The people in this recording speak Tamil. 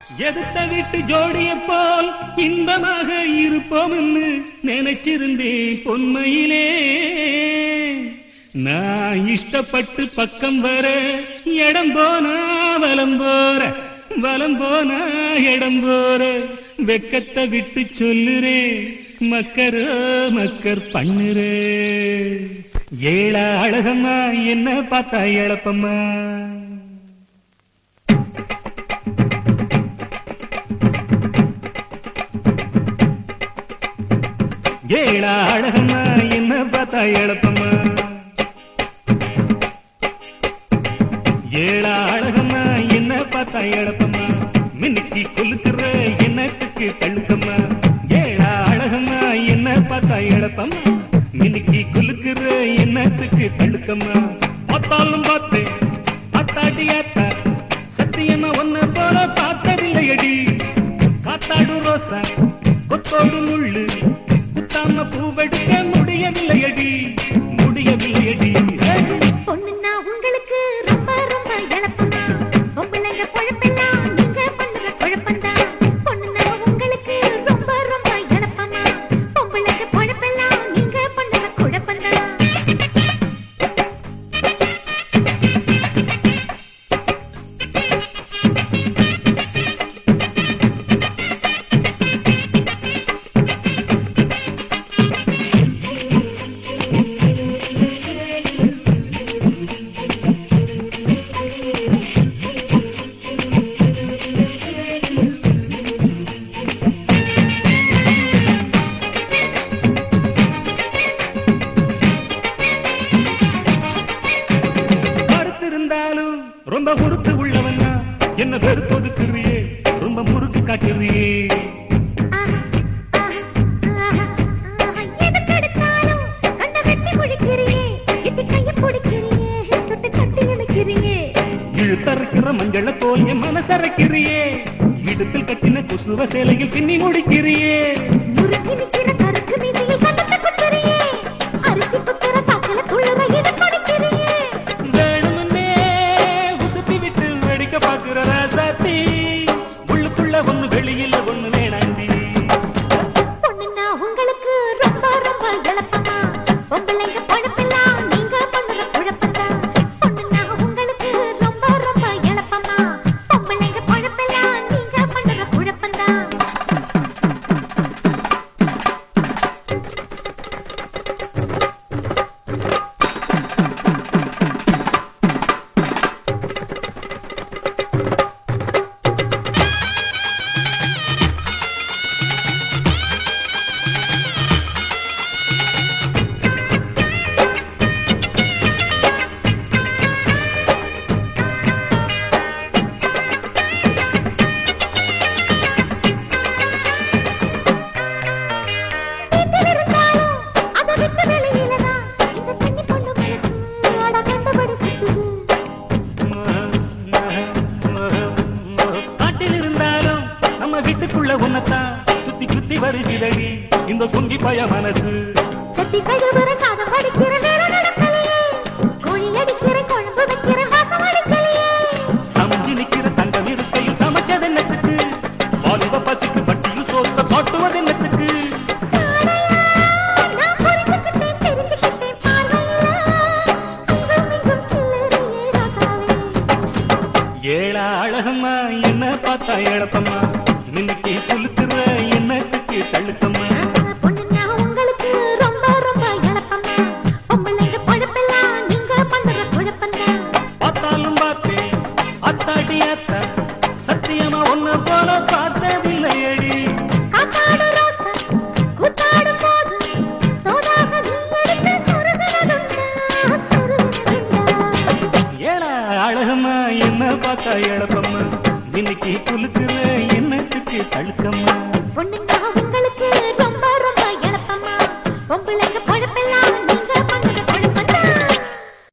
எதுத்த வீட்டு ஜோடிய போல் இன்பமாக இருப்போம்னு நினைச்சிருந்தேன் பொன்மையிலே நான் இஷ்டப்பட்டு பக்கம் வர இடம் போனா வலம் போற வலம் போனா இடம் போற வெக்கத்தை விட்டு சொல்லுறே மக்கரோ மக்கர் பண்ணுறே ஏழா அழகம்மா என்ன பார்த்தா எழப்பம்மா ஏழா அழகம்மா என்ன பார்த்தா எழப்பம்மா ஏழா அழகம்மா என்ன பார்த்தா எழப்பம்மா மின்னுக்கு கொலுக்குற என்னத்துக்கு தள்ளுக்கம்மா ஏழா அழகம்மா என்ன பார்த்தா எழப்பம்மா மின்னுக்கு கொலுக்குற என்னத்துக்கு தள்ளுக்கம்மா பார்த்தாலும் பார்த்தேன் அத்தாடி அத்தா சத்தியமா ஒன்ன போல பார்த்ததில்லையடி காத்தாடு ரோசா கொத்தோடு முள்ளு குத்தாம பூவெடுக்க முடியவில்லையடி முடியவில்லையடி ஏய்! பொண்ணுன்னா உங்களுக்கு ரொம்ப ரொம்ப இழப்பமா பொம்பளைங்க பொழப்பெல்லாம் நீங்க பண்ணுற குழப்பம்தான் பொண்ணுன்னா உங்களுக்கு ரொம்ப ரொம்ப இழப்பமா பொம்பளைங்க பொழப்பெல்லாம் நீங்க பண்ணுற குழப்பம்தான் மறுத்திருந்தாலும் ரொம்ப முறுக்கு உள்ளவன்னா என்ன வெறுத்து ஒதுக்குறியே ரொம்ப முறுக்கு காட்டுறியே எதுக்கெடுத்தாலும் கண்ணை வெட்டி முழிக்கிறியே எட்டி கையை பிடிக்கிறியே தொட்டு தட்டி நினைக்கிறியே இழுத்தறுக்கிற மஞ்சள போல் என் மனசரைக்கிறியே இடுப்பில் கட்டின குசுவ சேலையில் பின்னி முடிக்கிறியே முறுக்கி நிக்கிற கருக்கு மீசையில் கண்ணத்தை குத்துறியே அரிசி குத்துற சாக்கல துள்ளுற இதை கொடுக்கிறியே வேணுமுன்னே உசுப்பி விட்டு வெடிக்க பாக்குற ராசாத்தி உள்ளுக்குள்ள ஒண்ணு வெளியில ஒண்ணு வேணாண்டி பொண்ணுன்னா உங்களுக்கு ரொம்ப ரொம்ப இழப்பமா பொம்பளைங்க பொழப்பெல்லாம் நீங்க பண்ணுற குழப்பம்தான் பொண்ணுன்னா உங்களுக்கு ரொம்ப ரொம்ப இழப்பமா பொம்பளைங்க பொழப்பெல்லாம் நீங்க பண்ணுற குழப்பம்தான் வீட்டில் இருந்தாலும் அதை விட்டு வெளியில தான் இந்த கன்னி பொண்ணு மனசு அட கண்டபடி சுத்துது காட்டில் இருந்தாலும் நம்ம வீட்டுக்குள்ள உன்னத்தான் சுத்தி சுத்தி வருகிறடி இந்த சொங்கி பய மனசு கட்டி கழுவுற சாதம் வடிக்கிற வேலை நடக்கலையே கோழி அடிக்கிற குழம்பு வைக்கிற வாசம் அடிக்கலையே சமைஞ்சு நிக்கிற தங்கம் இருக்கையில் சமைச்சது என்னத்துக்கு வாலிப பசிக்கு வட்டியில் சோத்த காட்டுவது என்னத்துக்கு நான் புரிஞ்சுக்கிட்டேன் தெரிஞ்சுக்கிட்டேன் பார்வையில அங்கும் இங்கும் கிளறியே ராசாவே ஏழா அழகம்மா என்ன பார்த்தா எழப்பம்மா மின்னுக்கு குலுக்குற என்னத்துக்கு தள்ளுக்கம்மா பொண்ணுன்னா உங்களுக்கு ரொம்ப ரொம்ப இழப்பமா பொம்பளைங்க பொழப்பெல்லாம் நீங்க பண்ற குழப்பம்தான் பார்த்தாலும் பார்த்தேன் அத்தாடி அத்தா சத்தியமா ஒன்ன போல பார்த்ததில்லையடி காத்தாடு ரோசா கூத்தாடும் போது சோதாக நீ எடுத்து சொருகுனதுண்டா சொருகுனதுண்டா ஏழா அழகம்மா என்ன பார்த்தா எழப்பம்மா இன்னைக்கு குலுக்குற என்னத்துக்கு தழுக்கம்மா பொண்ணுங்க